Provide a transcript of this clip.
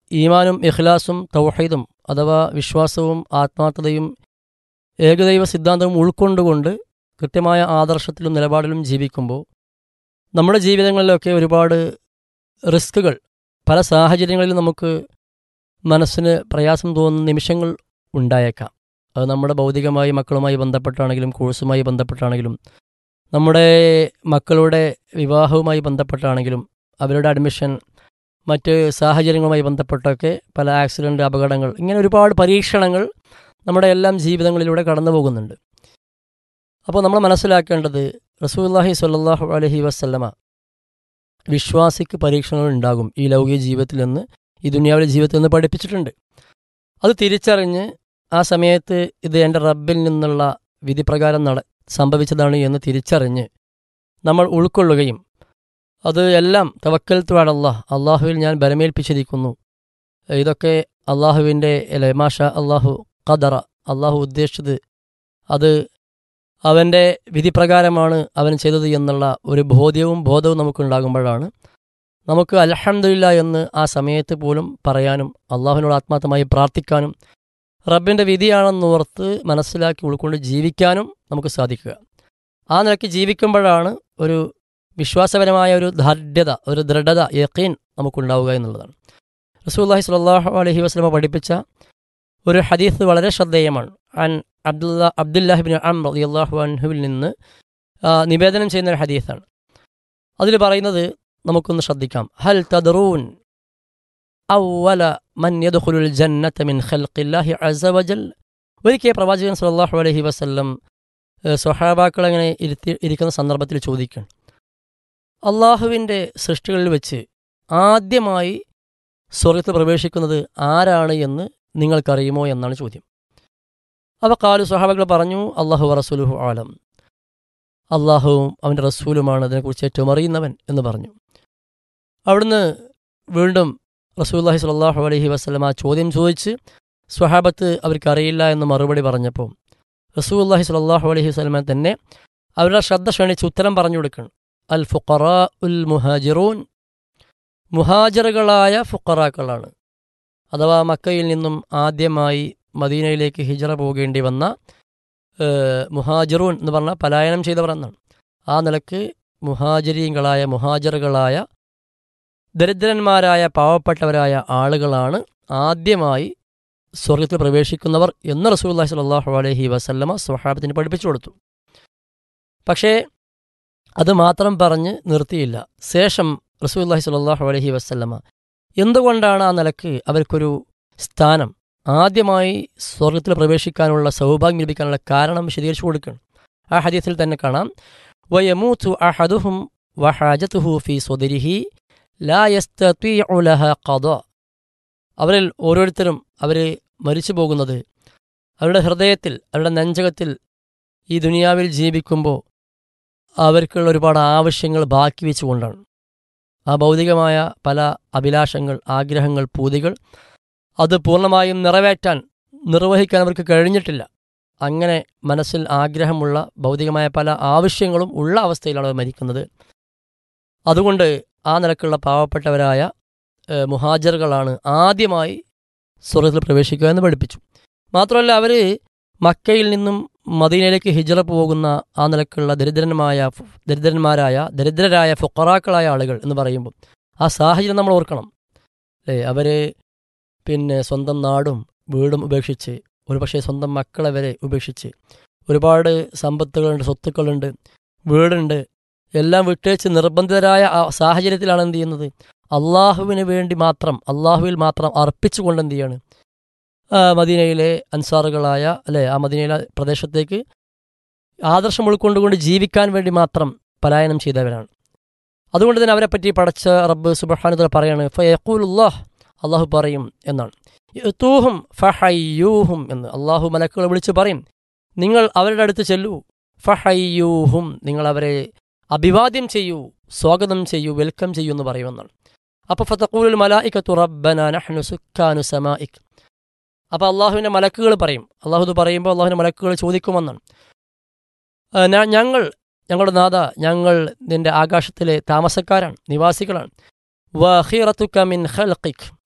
ഈമാനും ഇഖ്ലാസും തൗഹീദും അഥവാ വിശ്വാസവും ആത്മാർത്ഥതയും ഏകദൈവ സിദ്ധാന്തവും ഉൾക്കൊണ്ടുകൊണ്ട് കൃത്യമായ ആദർശത്തിലും നിലപാടിലും ജീവിക്കുമ്പോൾ നമ്മുടെ ജീവിതങ്ങളിലൊക്കെ ഒരുപാട് റിസ്കുകൾ പല സാഹചര്യങ്ങളിലും നമുക്ക് മനസ്സിന് പ്രയാസം തോന്നുന്ന നിമിഷങ്ങൾ ഉണ്ടായേക്കാം അത് നമ്മുടെ ഭൗതികമായി മക്കളുമായി ബന്ധപ്പെട്ടാണെങ്കിലും കോഴ്സുമായി ബന്ധപ്പെട്ടാണെങ്കിലും നമ്മുടെ മക്കളുടെ വിവാഹവുമായി ബന്ധപ്പെട്ടാണെങ്കിലും അവരുടെ അഡ്മിഷൻ മറ്റ് സാഹചര്യങ്ങളുമായി ബന്ധപ്പെട്ടൊക്കെ പല ആക്സിഡൻറ്റ് അപകടങ്ങൾ ഇങ്ങനെ ഒരുപാട് പരീക്ഷണങ്ങൾ നമ്മുടെ എല്ലാം ജീവിതങ്ങളിലൂടെ കടന്നു പോകുന്നുണ്ട് അപ്പോൾ നമ്മൾ മനസ്സിലാക്കേണ്ടത് റസൂല്ലാഹി സ്വല്ലല്ലാഹു അലഹി വസ്ല്ലമ വിശ്വാസിക്ക് പരീക്ഷണങ്ങൾ ഉണ്ടാകും ഈ ലൗകിക ജീവിതത്തിൽ നിന്ന് ഈ ദുനിയാവിലെ ജീവിതത്തിൽ നിന്ന് പഠിപ്പിച്ചിട്ടുണ്ട് അത് തിരിച്ചറിഞ്ഞ് ആ സമയത്ത് ഇത് എൻ്റെ റബ്ബിൽ നിന്നുള്ള വിധിപ്രകാരം നട സംഭവിച്ചതാണ് എന്ന് തിരിച്ചറിഞ്ഞ് നമ്മൾ ഉൾക്കൊള്ളുകയും അത് എല്ലാം തവക്കൽ തുവാടല്ല അള്ളാഹുവിൽ ഞാൻ ബലമേൽപ്പിച്ചിരിക്കുന്നു ഇതൊക്കെ അള്ളാഹുവിൻ്റെ അല്ലെ മാഷ അള്ളാഹു ഖദറ അള്ളാഹു ഉദ്ദേശിച്ചത് അത് അവൻ്റെ വിധിപ്രകാരമാണ് അവൻ ചെയ്തത് എന്നുള്ള ഒരു ബോധ്യവും ബോധവും നമുക്കുണ്ടാകുമ്പോഴാണ് നമുക്ക് അലഹമില്ല എന്ന് ആ സമയത്ത് പോലും പറയാനും അള്ളാഹുവിനോട് ആത്മാർത്ഥമായി പ്രാർത്ഥിക്കാനും റബ്ബിൻ്റെ വിധിയാണെന്നോർത്ത് മനസ്സിലാക്കി ഉൾക്കൊണ്ട് ജീവിക്കാനും നമുക്ക് സാധിക്കുക ആ നിലയ്ക്ക് ജീവിക്കുമ്പോഴാണ് ഒരു വിശ്വാസപരമായ ഒരു ദാർഢ്യത ഒരു ദൃഢത യക്കീൻ നമുക്കുണ്ടാവുക എന്നുള്ളതാണ് റസൂല്ലാഹി സ്വല്ലാഹു അലഹി വസ്ലമ പഠിപ്പിച്ച ഒരു ഹദീസ് വളരെ ശ്രദ്ധേയമാണ് അൻ അബ്ദുല്ല അബ്ദുല്ലാഹിബിൻ അം റളിയല്ലാഹു അൻഹുവിൽ നിന്ന് നിവേദനം ചെയ്യുന്ന ഒരു ഹദീസാണ് അതിൽ പറയുന്നത് നമുക്കൊന്ന് ശ്രദ്ധിക്കാം ഹൽ തദറൂൻ ഔവല മൻ യദ്ഖുലുൽ ജന്നത മിൻ ഖൽഖില്ലാഹി അസ്സ വജൽ ഒരിക്കൽ പ്രവാചകൻ സല്ലല്ലാഹു അലൈഹി വസല്ലം സ്വഹാബാക്കൾ അങ്ങനെ ഇരുത്തി ഇരിക്കുന്ന സന്ദർഭത്തിൽ ചോദിക്കുകയാണ് അള്ളാഹുവിൻ്റെ സൃഷ്ടികളിൽ വെച്ച് ആദ്യമായി സ്വർഗത്തിൽ പ്രവേശിക്കുന്നത് ആരാണ് എന്ന് നിങ്ങൾക്കറിയുമോ എന്നാണ് ചോദ്യം അവ കാലു സ്വഹാബകൾ പറഞ്ഞു അള്ളാഹു റസൂലുഹു ആലം അള്ളാഹുവും അവൻ്റെ റസൂലുമാണ് അതിനെക്കുറിച്ച് ഏറ്റവും അറിയുന്നവൻ എന്ന് പറഞ്ഞു അവിടുന്ന് വീണ്ടും റസൂല്ലാഹി സ്വല്ലാഹു അലഹി വസ്ലം ആ ചോദ്യം ചോദിച്ച് സ്വഹാബത്ത് അവർക്കറിയില്ല എന്ന് മറുപടി പറഞ്ഞപ്പോൾ റസൂല്ലാഹി സ്വല്ലാഹു അലഹി വസ്ലമ തന്നെ അവരുടെ ശ്രദ്ധ ക്ഷണിച്ച് ഉത്തരം പറഞ്ഞു കൊടുക്കണം അൽ ഫുഖറ ഉൽ മുഹാജിറൂൻ മുഹാജറുകളായ ഫുഖറാക്കളാണ് അഥവാ മക്കയിൽ നിന്നും ആദ്യമായി മദീനയിലേക്ക് ഹിജറ പോകേണ്ടി വന്ന മുഹാജിറൂൻ എന്ന് പറഞ്ഞാൽ പലായനം ചെയ്തവർ എന്നാണ് ആ നിലക്ക് മുഹാജരീങ്ങളായ മുഹാജറുകളായ ദരിദ്രന്മാരായ പാവപ്പെട്ടവരായ ആളുകളാണ് ആദ്യമായി സ്വർഗത്തിൽ പ്രവേശിക്കുന്നവർ എന്ന് റസൂല്ലാഹി സ്വല്ലാഹു അലഹി വസല്ലമ സ്വഹാബത്തിന് പഠിപ്പിച്ചു കൊടുത്തു പക്ഷേ അത് മാത്രം പറഞ്ഞ് നിർത്തിയില്ല ശേഷം റസൂല്ലാഹി സ്വല്ലാഹു അലഹി വസ്ല്ലമ എന്തുകൊണ്ടാണ് ആ നിലക്ക് അവർക്കൊരു സ്ഥാനം ആദ്യമായി സ്വർഗത്തിൽ പ്രവേശിക്കാനുള്ള സൗഭാഗ്യം ലഭിക്കാനുള്ള കാരണം വിശദീകരിച്ചു കൊടുക്കണം ആ ഹദീസിൽ തന്നെ കാണാം വയമൂത്തു അഹദുഹും വഹാജത്തുഹു ഫി സ്വദരിഹി ലാ യസ്തീഉലഹ ഖദ അവരിൽ ഓരോരുത്തരും അവർ മരിച്ചു പോകുന്നത് അവരുടെ ഹൃദയത്തിൽ അവരുടെ നെഞ്ചകത്തിൽ ഈ ദുനിയാവിൽ ജീവിക്കുമ്പോൾ അവർക്കുള്ള ഒരുപാട് ആവശ്യങ്ങൾ ബാക്കി വെച്ചുകൊണ്ടാണ് ആ ഭൗതികമായ പല അഭിലാഷങ്ങൾ ആഗ്രഹങ്ങൾ പൂതികൾ അത് പൂർണ്ണമായും നിറവേറ്റാൻ നിർവഹിക്കാൻ അവർക്ക് കഴിഞ്ഞിട്ടില്ല അങ്ങനെ മനസ്സിൽ ആഗ്രഹമുള്ള ഭൗതികമായ പല ആവശ്യങ്ങളും ഉള്ള അവസ്ഥയിലാണ് അവർ മരിക്കുന്നത് അതുകൊണ്ട് ആ നിലക്കുള്ള പാവപ്പെട്ടവരായ മുഹാജറുകളാണ് ആദ്യമായി സ്വർഗത്തിൽ പ്രവേശിക്കുക എന്ന് പഠിപ്പിച്ചു മാത്രമല്ല അവർ മക്കയിൽ നിന്നും മദീനയിലേക്ക് ഹിജറ പോകുന്ന ആ നിലക്കുള്ള ദരിദ്രന്മായ ദരിദ്രന്മാരായ ദരിദ്രരായ ഫുക്കറാക്കളായ ആളുകൾ എന്ന് പറയുമ്പോൾ ആ സാഹചര്യം നമ്മൾ ഓർക്കണം അല്ലേ അവർ പിന്നെ സ്വന്തം നാടും വീടും ഉപേക്ഷിച്ച് ഒരുപക്ഷെ സ്വന്തം മക്കളെ വരെ ഉപേക്ഷിച്ച് ഒരുപാട് സമ്പത്തുകളുണ്ട് സ്വത്തുക്കളുണ്ട് വീടുണ്ട് എല്ലാം വിട്ടേച്ച് നിർബന്ധിതരായ ആ സാഹചര്യത്തിലാണ് എന്ത് ചെയ്യുന്നത് അള്ളാഹുവിന് വേണ്ടി മാത്രം അള്ളാഹുവിൽ മാത്രം അർപ്പിച്ചുകൊണ്ട് എന്ത് ചെയ്യാണ് മദീനയിലെ അൻസാറുകളായ അല്ലെ ആ മദീനയിലെ പ്രദേശത്തേക്ക് ആദർശം ഉൾക്കൊണ്ടുകൊണ്ട് ജീവിക്കാൻ വേണ്ടി മാത്രം പലായനം ചെയ്തവരാണ് അതുകൊണ്ട് തന്നെ അവരെപ്പറ്റി പടച്ച റബ്ബ് സുബഹാനുദ പറയാണ് ഫയക്കൂലുല്ലാഹ് അള്ളാഹു പറയും എന്നാണ് തൂഹും ഫഹയ്യൂഹും എന്ന് അള്ളാഹു മലക്കുകളെ വിളിച്ച് പറയും നിങ്ങൾ അവരുടെ അടുത്ത് ചെല്ലൂ ഫഹയ്യൂഹും നിങ്ങൾ അവരെ അഭിവാദ്യം ചെയ്യൂ സ്വാഗതം ചെയ്യൂ വെൽക്കം ചെയ്യൂ എന്ന് പറയുമെന്നാണ് അപ്പോൾ ഫതക്കൂലുൽ മലായിക്കത്തു റബ്ബന നഹ്നു സുക്കാനു സമായിക് അപ്പോൾ അള്ളാഹുവിൻ്റെ മലക്കുകൾ പറയും അള്ളാഹു ഇത് പറയുമ്പോൾ അള്ളാഹുവിൻ്റെ മലക്കുകൾ ചോദിക്കുമെന്നാണ് ഞങ്ങൾ ഞങ്ങളുടെ നാഥ ഞങ്ങൾ നിന്റെ ആകാശത്തിലെ താമസക്കാരാണ് നിവാസികളാണ് വഹീറത്തുക്ക മിൻ ഖൽഖിക്